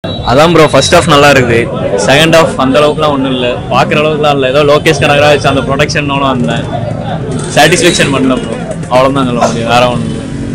அதான் bro first of நல்லா இருக்குது செகண்ட் ஆஃப் அந்த அளவுக்குலாம் ஒன்றும் இல்லை பார்க்குற அளவுக்குலாம் இல்லை ஏதோ லோகேஷ் கனகராஜ் அந்த ப்ரொடக்ஷனோட வந்தேன் சாட்டிஸ்ஃபேக்ஷன் பண்ணல ப்ரோ அவ்வளோதான் சொல்ல முடியும் வேற ஒன்றும்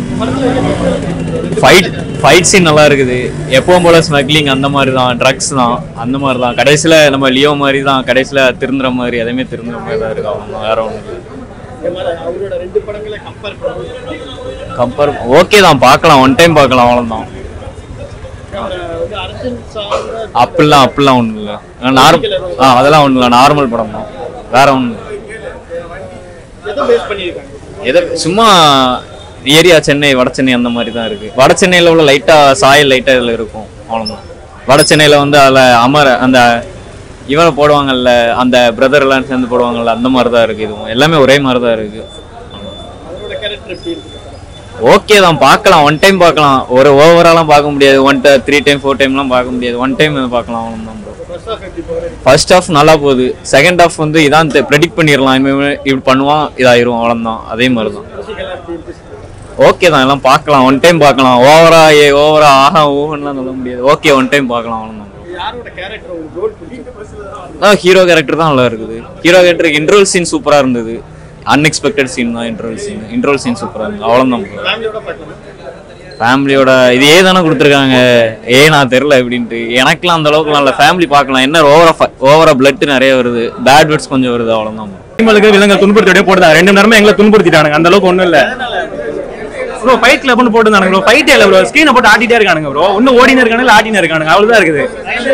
ஃபைட் ஃபைட் சீன் நல்லா இருக்குது எப்பவும் போல ஸ்மக்லிங் அந்த மாதிரி தான் ட்ரக்ஸ் தான் அந்த மாதிரி தான் கடைசியில் நம்ம லியோ மாதிரி தான் கடைசியில் திருந்துற மாதிரி எதையுமே திருந்துற மாதிரி தான் இருக்கு அவ்வளோ வேற ஒன்றும் இல்லை அவரோட ரெண்டு படங்களை கம்பேர் பண்ணும்போது கம்பேர் ஓகே தான் பார்க்கலாம் ஒன் டைம் பார்க்கலாம் அவ்வளோதான் வந்து அர்ஜுன் சாங் அப்படிலாம் அப்படிலாம் ஒன்றும் இல்லை நார்மல் ஆ அதெல்லாம் ஒன்றும் இல்லை நார்மல் படம் தான் வேற ஒன்றும் எதை பேஸ் பண்ணியிருக்காங்க எதை சும்மா ஏரியா சென்னை வட சென்னை அந்த மாதிரி தான் இருக்கு வட சென்னையில் உள்ள லைட்டா சாயல் லைட்டா இதில் இருக்கும் அவ்வளோதான் வட சென்னையில் வந்து அதில் அமர அந்த இவனை போடுவாங்கல்ல அந்த பிரதர் எல்லாம் சேர்ந்து போடுவாங்கல்ல அந்த மாதிரி தான் இருக்கு இதுவும் எல்லாமே ஒரே மாதிரி தான் இருக்கு அவரோட கேரக்டர் எப்படி இருக்கு ஓகே தான் பார்க்கலாம் ஒன் டைம் பார்க்கலாம் ஒரு ஓவராலாம் பார்க்க முடியாது ஒன் த்ரீ டைம் ஃபோர் டைம்லாம் பார்க்க முடியாது ஒன் டைம் பார்க்கலாம் அவ்வளோதான் ப்ரோ ஃபர்ஸ்ட் ஆஃப் எப்படி போகிற ஃபர்ஸ்ட் ஆஃப் நல்லா போகுது செகண்ட் ஆஃப் வந்து இதான் ப்ரெடிக்ட் பண்ணிடலாம் இனிமே இப்படி பண்ணுவான் இதாயிரும் அவ்வளோதான் அதே மாதிரி தான் மியூசிக்கெல்லாம் எப்படி இருக்கு ஓகே தான் எல்லாம் பார்க்கலாம் ஒன் டைம் பார்க்கலாம் ஓவரா ஏ ஓவரா ஆஹா ஓவன்லாம் சொல்ல முடியாது ஓகே ஒன் டைம் பார்க்கலாம் அவ்வளோதான் யாரோட கேரக்டர் உங்களுக்கு ரோல் பிடிச்சிருக்கு அதான் ஹீரோ கேரக்டர் தான் நல்லா இருக்குது ஹீரோ கேரக்டருக்கு இன்ட்ரோல் சீன் சூப்பராக இருந்தது அன்எக்ஸ்பெக்டட் சீன் தான் இன்ட்ரோல் சீன் இன்ட்ரோல் சீன் சூப்பராக இருந்தது அவ்வளோதான் ஃபேமிலியோட பார்க்கலாம் ஃபேமிலியோட இது ஏ தானே கொடுத்துருக்காங்க ஏ நான் தெரில எப்படின்ட்டு எனக்குலாம் அந்த அளவுக்கு நல்ல ஃபேமிலி பார்க்கலாம் என்ன ஓவரா ஓவரா பிளட் நிறைய வருது பேட் வேர்ட்ஸ் கொஞ்சம் வருது அவ்வளோதான் இவங்களுக்கு விலங்க துன்புறுத்தியோடய போட்டுதான் ரெண்டு நேரமே எங்களை துன்புறுத்திட்டானுங்க அந்த அளவுக்கு ஒண்ணும் இல்ல ப்ரோ ஃபைட் கிளப்னு போட்டுருந்தானுங்க ப்ரோ ஃபைட் இல்ல ப்ரோ ஸ்கிரீனை போட்டு ஆட்டிட்டே இருக்கானுங்க ப்ரோ இன்னும் ஓடினு இருக்கானுங்க இல்ல ஆட்டினு இருக்கானுங்க அவ்வளவுதான் இருக்குது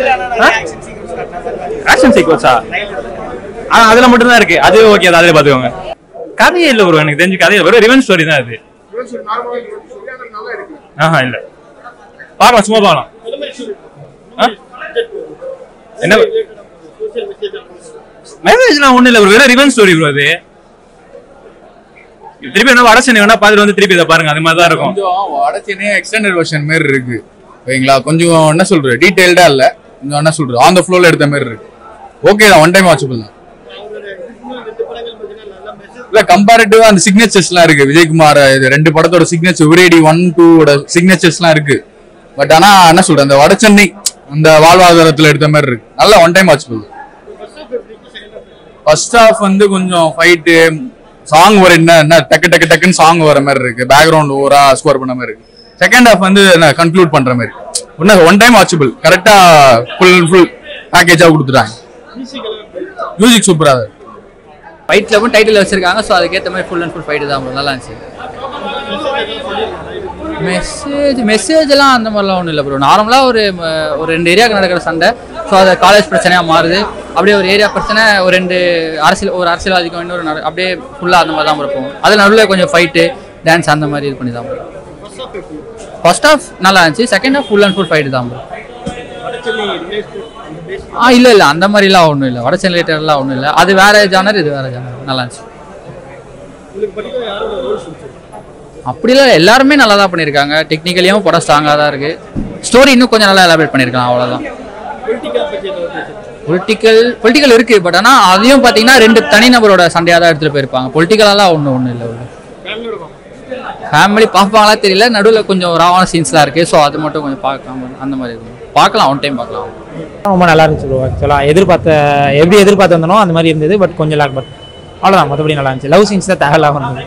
ஆக்ஷன் சீக்வன்ஸா ஆ அதுல மட்டும் தான் இருக்கு அது ஓகே அது அதில் பாத்துக்கோங்க கதையே இல்ல ப்ரோ எனக்கு தெரிஞ்சு கதையே வெறும் ரிவெஞ்ச் ஸ்டோரி தான் அது ஆஹா இல்ல பார்க்கலாம் சும்மா பார்க்கலாம் ஆ? என்ன சோஷியல் மெசேஜ் மெசேஜ்லாம் ஒண்ணும் இல்ல ப்ரோ வெறும் ரிவெஞ்ச் ஸ்டோரி ப்ரோ அது திருப்பி என்ன வட சென்னை வேணா பாத்துட்டு வந்து திருப்பி இதை பாருங்க அது மாதிரி தான் இருக்கும் கொஞ்சம் வட சென்னையே எக்ஸ்டெண்டட் வெர்ஷன் மாதிரி இருக்கு ஓகேங்களா கொஞ்சம் என்ன சொல்றது டீடைல்டா இல்ல கொஞ்சம் என்ன சொல்றது ஆன் த ஃப்ளோல எடுத்த மாதிரி இருக்கு ஓகே தான் ஒன் டைம் வாட்சபிள் தான் அவரோட ரெண்டு படங்கள் பார்த்தீங்கன்னா நல்லா மெசேஜ் இல்ல கம்பேரிட்டிவா அந்த சிக்னேச்சர்ஸ்லாம் இருக்கு விஜயகுமார் இது ரெண்டு படத்தோட சிக்னேச்சர் விரேடி ஒன் டூவோட சிக்னேச்சர்ஸ்லாம் இருக்கு பட் ஆனா என்ன சொல்றது அந்த வட சென்னை அந்த வாழ்வாதாரத்துல எடுத்த மாதிரி இருக்கு நல்லா one time watchable first half வந்து கொஞ்சம் ஃபைட்டு சாங் வர என்ன என்ன டக்கு டக்கு டக்குன்னு சாங் வர மாதிரி இருக்கு பேக்ரவுண்ட் ஓவரா ஸ்கோர் பண்ண மாதிரி இருக்கு செகண்ட் ஹாஃப் வந்து என்ன கன்க்ளூட் பண்ற மாதிரி ஒன்னு ஒன் டைம் வாட்சபிள் கரெக்டா ஃபுல் ஃபுல் பேக்கேஜா கொடுத்துட்டாங்க மியூசிக் சூப்பரா இருக்கு ஃபைட் கிளப்பும் டைட்டில் வச்சிருக்காங்க ஸோ அதுக்கேற்ற மாதிரி ஃபுல் அண்ட் ஃபுல் ஃபைட்டு தான் bro. நல்லா இருந்துச்சு மெசேஜ் மெசேஜ் எல்லாம் அந்த மாதிரிலாம் ஒன்றும் இல்லை ப்ரோ நார்மலாக ஒரு ம, ஒரு ரெண்டு ஏரியாவுக்கு நடக்கிற சண்டை ஸோ அது காலேஜ் பிரச்சனையாக மாறுது அப்படியே ஒரு ஏரியா பிரச்சனை ஒரு ரெண்டு அரசியல் ஒரு அரசியல்வாதிக்கும் இன்னொரு நட- அப்படியே ஃபுல்லாக அந்த மாதிரி தான் bro போகும் அதில் நடுவில் கொஞ்சம் ஃபைட்டு டான்ஸ் அந்த மாதிரி இது பண்ணி தான் bro. ஃபர்ஸ்ட் ஹாஃப் நல்லா இருந்துச்சு second half full and full fight தான் bro. ஆ இல்லை இல்லை அந்த மாதிரிலாம் ஒன்றும் இல்லை வட சென்னை ரிலேட்டட்லாம் ஒன்றும் இல்லை அது வேற ஜானர் இது வேற ஜானர் நல்லா இருந்துச்சு உங்களுக்கு பர்டிகுலர் யாரோட ரோல் பிடிச்சிருக்கு அப்படிலாம் எல்லாருமே நல்லா தான் பண்ணியிருக்காங்க டெக்னிக்கலியும் படம் ஸ்ட்ராங்காக தான் இருக்கு ஸ்டோரி இன்னும் கொஞ்சம் நல்லா எலாபரேட் பண்ணியிருக்காங்க அவ்வளோதான் பொலிட்டிக்கல் பற்றி ஏதாவது பேசுறீங்க பொலிட்டிக்கல் பொலிட்டிக்கல் இருக்கு பட் ஆனால் அதையும் பார்த்தீங்கன்னா ரெண்டு தனிநபரோட சண்டையாக தான் எடுத்துகிட்டு போயிருப்பாங்க பொலிட்டிக்கலாலாம் ஒன்றும் ஒன்றும் இல்லை உள்ள ஃபேமிலியோட பார்க்கலாம் ஃபேமிலி பார்ப்பாங்களா தெரியல நடுவில் கொஞ்சம் ராவான சீன்ஸ்லாம் இருக்கு ஸோ அது மட்டும் கொஞ்சம் பார்க்காம அந்த மாதிரி இருக்கும் பார்க்கலாம் ஒன் டைம் பார்க்கலாம் ரொம்ப நல்லா இருந்துச்சு ப்ரோ ஆக்சுவலாக எதிர்பார்த்த எப்படி எதிர்பார்த்து வந்தனோ அந்த மாதிரி இருந்தது பட் கொஞ்சம் லேக் பட் அவ்வளோதான் மற்றபடி நல்லா இருந்துச்சு லவ் சீன்ஸ் தான் தேவையில்லாம இருந்தது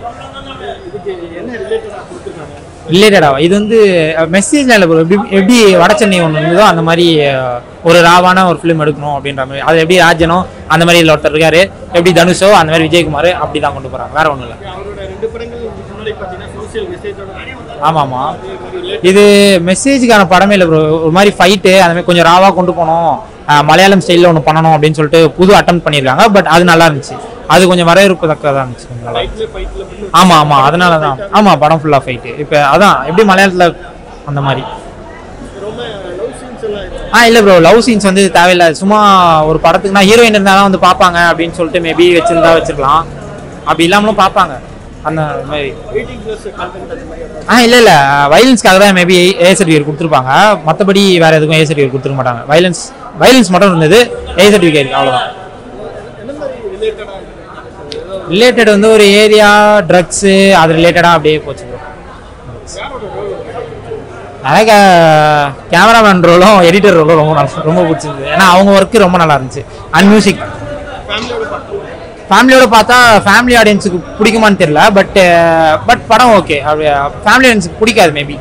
ரிலேட்டடா இது வந்து மெசேஜ் இல்லை ப்ரோ எப்படி எப்படி வட சென்னை ஒன்று இருந்ததோ அந்த மாதிரி அஹ், ஒரு ராவான ஒரு ஃபிலிம் எடுக்கணும் அப்படின்ற மாதிரி அது எப்படி ராஜனோ அந்த மாதிரி இதுல ஒருத்தர் இருக்காரு எப்படி தனுஷோ அந்த மாதிரி விஜயகுமார் அப்படி தான் கொண்டு போகிறாங்க வேற ஒன்றும் இல்லை அவரோட ரெண்டு படங்கள் முன்னாடி பார்த்தீங்கன்னா சோஷியல் மெசேஜோட ஆமாம் ஆமாம் இது மெசேஜுக்கான படமே இல்லை ப்ரோ ஒரு மாதிரி ஃபைட்டு அந்த மாதிரி கொஞ்சம் ராவாக கொண்டு போகணும் அஹ் மலையாளம் ஸ்டைலில் ஒன்று பண்ணணும் அப்படின்னு சொல்லிட்டு புது அட்டம் பண்ணியிருக்காங்க பட் அது நல்லா இருந்துச்சு அது கொஞ்சம் வரவேற்பதற்கதாக இருந்துச்சு கொஞ்சம் நல்லா இருந்துச்சு. ஃபைட்டில் ஃபைட்டில் ஆமாம் ஆமாம் அதனால தான் ஆமாம் படம் ஃபுல்லாக ஃபைட்டு இப்போ அதான் எப்படி மலையாளத்தில் அந்த மாதிரி ரொம்ப லவ் சீன்ஸ் எல்லாம் இருக்கு. ஆ இல்லை ப்ரோ லவ் சீன்ஸ் வந்து தேவையில்லை சும்மா ஒரு படத்துக்கு நான் ஹீரோயின் இருந்தால் தான் வந்து பார்ப்பாங்க அப்படின்னு சொல்லிட்டு மேபி வச்சிருந்தா வச்சிருக்கலாம் அப்படி இல்லாமலும் பார்ப்பாங்க அந்த மாதிரி 18 ப்ளஸ் கண்டென்ட் அந்த மாதிரி ஏதாவது ஆ இல்லை இல்லை வயலன்ஸ்க்காக தான் மேபி ஏ சர்டிஃபிகேட் கொடுத்துருப்பாங்க மற்றபடி வேறு எதுக்கும் ஏ சர்டிஃபிகேட் கொடுத்துருக்க மாட்டாங்க வயலன்ஸ் வயலன்ஸ் மட்டும் இருந்தது ஏ சர்டிஃபிகேட் அவ்வளோதான் என்ன மாதிரி ரிலேட்டடாக ரிலேட்டட் வந்து ஒரு ஏரியா ட்ரக்ஸு அது ரிலேட்டடாக அப்படியே போச்சு bro. எனக்கு கேமராமேன் ரோலும் எடிட்டர் ரோலும் ரொம்ப நல்லா ரொம்ப பிடிச்சிருந்தது ஏன்னா அவங்க ஒர்க்கு ரொம்ப நல்லா இருந்துச்சு அண்ட் மியூசிக் ஃபேமிலியோட பார்க்கலாம் ஃபேமிலியோட பார்த்தா ஃபேமிலி ஆடியன்ஸுக்கு பிடிக்குமான்னு தெரியல பட் பட் படம் ஓகே அப்படி ஃபேமிலி ஆடியன்ஸுக்கு பிடிக்காது மேபி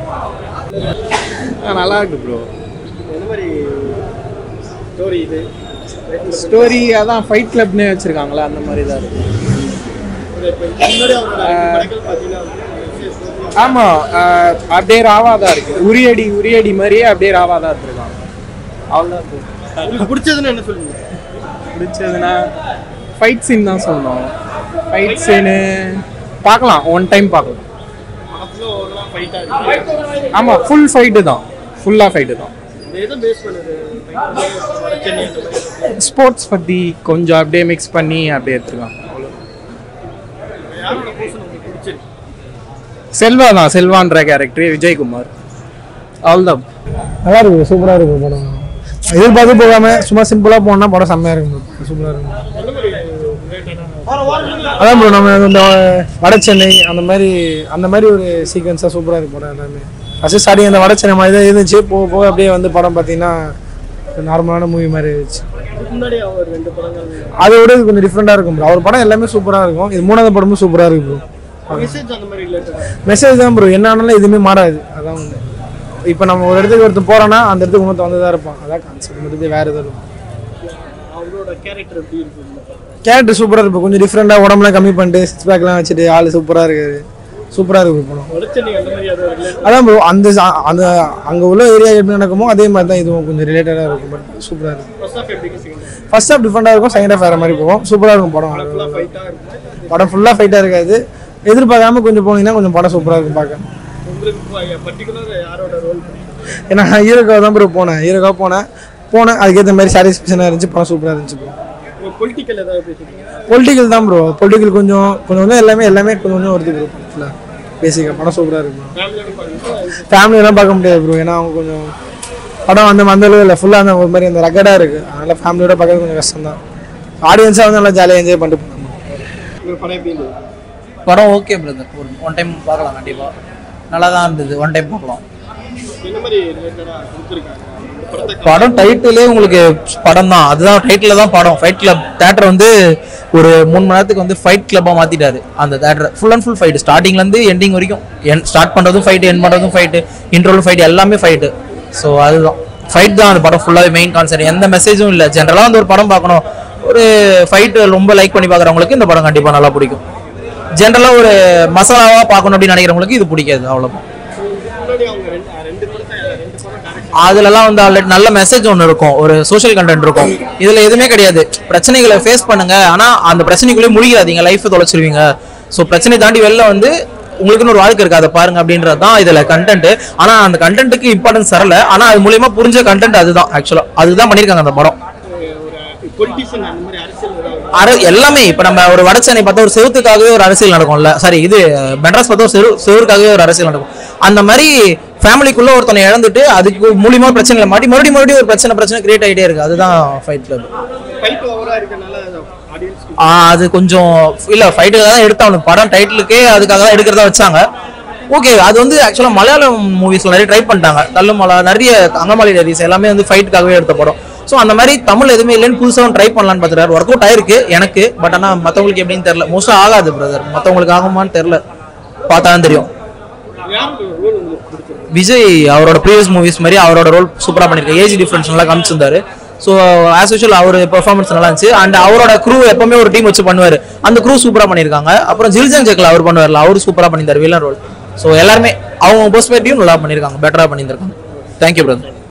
நல்லா இருக்கு ப்ரோ என்ன மாதிரி ஸ்டோரி இது ஸ்டோரி அதான் ஃபைட் கிளப்னு வச்சிருக்காங்களா அந்த மாதிரி தான் இருக்கு இது இப்ப முன்னாடி அவரோட ரெண்டு படங்கள் பார்த்தீங்கன்னா வந்து ஆமா ஆஹ் அப்படியே ராவா தான் இருக்கு உரியடி உரியடி மாதிரியே அப்படியே ராவா தான் எடுத்திருக்காங்க அவ்வளோதான் bro. உங்களுக்கு பிடிச்சதுன்னு என்ன சொல்லுவீங்க பிடிச்சதுன்னா ஃபைட் சீன் தான் சொல்லணும் ஃபைட் சீனு பார்க்கலாம் ஒன் டைம் பார்க்கலாம் படத்துல ஓவரலாக ஃபைட்டாக இருக்கு ஆமா ஃபுல் ஃபைட்டு தான் ஃபுல்லாக ஃபைட்டு தான் இது எதை பேஸ் பண்ணுது வடச்சென்னை அந்த மாதிரி ஸ்போர்ட்ஸ் பற்றி கொஞ்சம் அப்படியே மிக்ஸ் பண்ணி அப்படியே எடுத்துருக்காங்க அவ்வளோ யாரோட போர்ஷன் உங்களுக்கு பிடிச்சிருக்கு செல்வா தான் செல்வான்ற கேரக்டர் விஜயகுமார் அவ்வளோதான் நல்லா இருக்கு சூப்பராக இருக்கு படம் எதிர்பார்த்து போகாம சும்மா சிம்பிளாக போனா படம் செம்மையாக இருக்கும் சூப்பராக இருக்கும் என்ன மாதிரி ரிலேட்டடாக அதான் ப்ரோ நம்ம இந்த வட சென்னை அந்த மாதிரி அந்த மாதிரி ஒரு சீக்வன்ஸாக சூப்பராக இருக்கு படம் எல்லாமே ஃபஸ்ட்டு ஸ்டார்டிங் அந்த வட சென்னை மாதிரி தான் இருந்துச்சு போக போக அப்படியே வந்து படம் பார்த்தீங்கன்னா நார்மலான மூவி மாதிரி இருந்துச்சு இதுக்கு முன்னாடி அவர் ரெண்டு படங்கள் அதை விட இது கொஞ்சம் டிஃப்ரெண்ட்டாக இருக்கும் ப்ரோ அவர் படம் எல்லாமே சூப்பராக இருக்கும் இது மூணாவது படமும் சூப்பராக இருக்கு ப்ரோ மெசேஜ் அந்த மாதிரி ரிலேட்டடாக மெசேஜ் தான் ப்ரோ என்ன ஆனாலும் எதுவுமே மாறாது அதான் ஒன்று இப்போ நம்ம ஒரு இடத்துக்கு ஒருத்தர் போறோம்னா அந்த இடத்துக்கு இன்னொருத்த வந்து தான் இருப்பான் அதான் கான்செப்ட் மறுபடியும் வேறு எதுவும் அவரோட கேரக்டர் எப்படி இருக்கு இந்த படத்துல? கேரக்டர் சூப்பராக இருக்கும் கொஞ்சம் டிஃப்ரெண்ட்டாக உடம்புலாம் கம்மி பண்ணிட்டு சிக்ஸ் பேக்லாம் வச்சுட்டு ஆள் சூப்பராக இருக்காரு சூப்பராக இருக்கு படம் வடச்சென்னை அந்த மாதிரி அது ரிலேட்டட் அதான் ப்ரோ அந்த ச- அந்த அங்கே உள்ள ஏரியா எப்படி நடக்குமோ அதே மாதிரி தான் இதுவும் கொஞ்சம் ரிலேட்டடாக இருக்கும் பட் சூப்பராக இருக்கும் ஃபர்ஸ்ட் ஆஃப் எப்படி செகண்ட் ஃபர்ஸ்ட் ஹாஃப் டிஃப்ரெண்ட்டாக இருக்கும் செகண்ட் ஹாஃப் வேறு மாதிரி போகும் சூப்பராக இருக்கும் படம் ஃபுல்லாக ஃபைட்டாக இருக்கும் படம் ஃபுல்லாக ஃபைட்டாக இருக்காது எதிர்பார்க்காம கொஞ்சம் போனீங்கன்னா கொஞ்சம் படம் சூப்பராக இருக்கும் பார்க்க உங்களுக்கு பர்டிகுலர் யாரோட ரோல் ஏன்னா நான் ஹீரோக்காக தான் ப்ரோ போனேன் ஹீரோக்காக போனேன் போனேன் அதுக்கேற்ற மாதிரி சாட்டிஸ்ஃபேக்ஷனாக இருந்துச்சு படம் சூப்பராக இருந்துச்சு ப்ரோ உங்களுக்கு பொலிட்டிக்கல் ஏதாவது பேசுறீங்க பொலிட்டிக்கல் தான் ப்ரோ பொலிட்டிக்கல் கொஞ்சம் கொஞ்சம் கொஞ்சம் எல்லாமே எல்லாமே கொஞ்சம் கொஞ்சம் வருது ப்ரோ படத்தில் பேசிக்காக படம் சூப்பராக இருக்கும் ஃபேமிலியோட பார்க்கும்போது ஃபேமிலியெல்லாம் பார்க்க முடியாது ப்ரோ ஏன்னா அவங்க கொஞ்சம் படம் வந்து அந்த அளவு இல்லை ஃபுல்லாக அந்த ஒரு மாதிரி அந்த ரகடாக இருக்குது அதனால் ஃபேமிலியோட பார்க்கறது கொஞ்சம் கஷ்டம் தான் ஆடியன்ஸாக வந்து நல்லா ஜாலியாக என்ஜாய் பண்ணிட்டு போகணும் உங்கள் படம் எப்படி இருந்தது படம் ஓகே பிரதர் ஒரு ஒன் டைம் பார்க்கலாம் கண்டிப்பாக நல்லா தான் இருந்தது ஒன் டைம் பார்க்கலாம் என்ன மாதிரி ரிலேட்டடாக கொடுத்துருக்காங்க இந்த படத்தை படம் டைட்டிலே உங்களுக்கு படம் தான் அதுதான் டைட்டில் தான் படம் ஃபைட் கிளப் தேட்டர் வந்து ஒரு மூணு மணி நேரத்துக்கு வந்து ஃபைட் கிளப்பாக மாற்றிட்டாரு அந்த theatre full and full fight ஸ்டார்டிங்லேருந்து எண்டிங் வரைக்கும் என் ஸ்டார்ட் பண்ணுறதும் ஃபைட்டு என் பண்ணுறதும் ஃபைட்டு இன்ட்ரோலும் ஃபைட் எல்லாமே ஃபைட்டு ஸோ அதுதான் ஃபைட் தான் அந்த படம் ஃபுல்லாகவே மெயின் கான்செப்ட் எந்த மெசேஜும் இல்லை ஜென்ரலாக வந்து ஒரு படம் பார்க்கணும் ஒரு ஃபைட்டு ரொம்ப லைக் பண்ணி பார்க்குறவங்களுக்கு இந்த படம் கண்டிப்பாக நல்லா பிடிக்கும் ஜென்ரலாக ஒரு மசாலாவாக பார்க்கணும் அப்படின்னு நினைக்கிறவங்களுக்கு இது பிடிக்காது அவ்வளோதான் முன்னாடி அவங்க ரெண்டு ரெண்டு படத்தை ரெண்டு படம் டேரக்ட் அதுலலாம் வந்து ஆல்ரெடி நல்ல மெசேஜ் ஒன்று இருக்கும் ஒரு சோஷியல் கண்டென்ட் இருக்கும் இதுல எதுவுமே கிடையாது பிரச்சனைகளை ஃபேஸ் பண்ணுங்க ஆனா அந்த பிரச்சனைக்குள்ளே முழிக்காதீங்க லைஃப் தொலைச்சிருவீங்க ஸோ பிரச்சனை தாண்டி வெளில வந்து உங்களுக்குன்னு ஒரு வாழ்க்கை இருக்கு அதை பாருங்க அப்படின்றது தான் இதுல கண்டென்ட் ஆனா அந்த கண்டென்ட்டுக்கு இம்பார்ட்டன்ஸ் தரல ஆனா அது மூலியமா புரிஞ்ச கண்டென்ட் அதுதான் ஆக்சுவலா அதுதான் பண்ணிருக்காங்க அந்த படம் ஒரு பொலிட்டிஷியன் அந்த மாதிரி அரசியல் ஏதாவது அர எல்லாமே இப்ப நம்ம ஒரு வடச்சென்னை பார்த்தா ஒரு செவுத்துக்காகவே ஒரு அரசியல் நடக்கும்ல சாரி இது மெட்ராஸ் பார்த்தா ஒரு செரு செவருக்காகவே ஒரு அரசியல் நடக்கும் அந்த மாதிரி ஃபேமிலிக்குள்ள ஒருத்தனை இழந்துட்டு அதுக்கு மூலியமா பிரச்சனைகளை மாட்டி மறுபடியும் மறுபடியும் ஒரு பிரச்சனை பிரச்சனை கிரியேட் ஆகிட்டே இருக்கு அதுதான் ஃபைட் கிளப் ஃபைட் ஓவராக இருக்கனால ஆடியன்ஸ்க்கு அது கொஞ்சம் இல்ல ஃபைட்டுக்காக தான் எடுத்தாங்க படம் டைட்டிலுக்கே அதுக்காக தான் எடுக்கிறதா வச்சாங்க ஓகே அது வந்து ஆக்சுவலாக மலையாளம் மூவிஸ்ல நிறைய ட்ரை பண்ணிட்டாங்க தள்ளுமலா நிறைய அங்கமாலி டேரிஸ் எல்லாமே வந்து ஃபைட்டுக்காகவே எடுத்த படம் ஸோ அந்த மாதிரி தமிழ் எதுவுமே இல்லைன்னு புதுசாக ட்ரை பண்ணலான்னு பார்த்துட்டாரு ஒர்க் அவுட் ஆயிருக்கு எனக்கு பட் ஆனால் மற்றவங்களுக்கு எப்படின்னு தெரியல மோஸ்ட்டாக ஆகாது பிரதர் மற்றவங்களுக்கு ஆகுமான்னு தெரியல பார்த்தா தான் தெரியும் யாரோட ரோல் உங்களுக்கு பிடிச்சிருக்கு விஜய் அவரோட ப்ரீவியஸ் மூவிஸ் மாதிரி அவரோட ரோல் சூப்பராக பண்ணியிருக்காரு ஏஜ் டிஃப்ரென்ஸ் நல்லா காமிச்சிருந்தாரு ஸோ ஆஸ் யூஷுவல் அவர் பெர்ஃபார்மன்ஸ் நல்லா இருந்துச்சு அண்ட் அவரோட க்ரூ எப்பவுமே ஒரு டீம் வச்சு பண்ணுவார் அந்த க்ரூ சூப்பராக பண்ணியிருக்காங்க அப்புறம் ஜில்ஜன் ஜெக்கில் அவர் பண்ணுவார்ல அவர் சூப்பராக பண்ணியிருந்தார் வில்லன் ரோல் ஸோ எல்லாருமே அவங்க பெர்ஸ்பெக்டிவ் நல்லா பண்ணியிருக்காங்க பெட்டராக பண்ணியிருக்காங்க தேங்க்யூ பிரதர்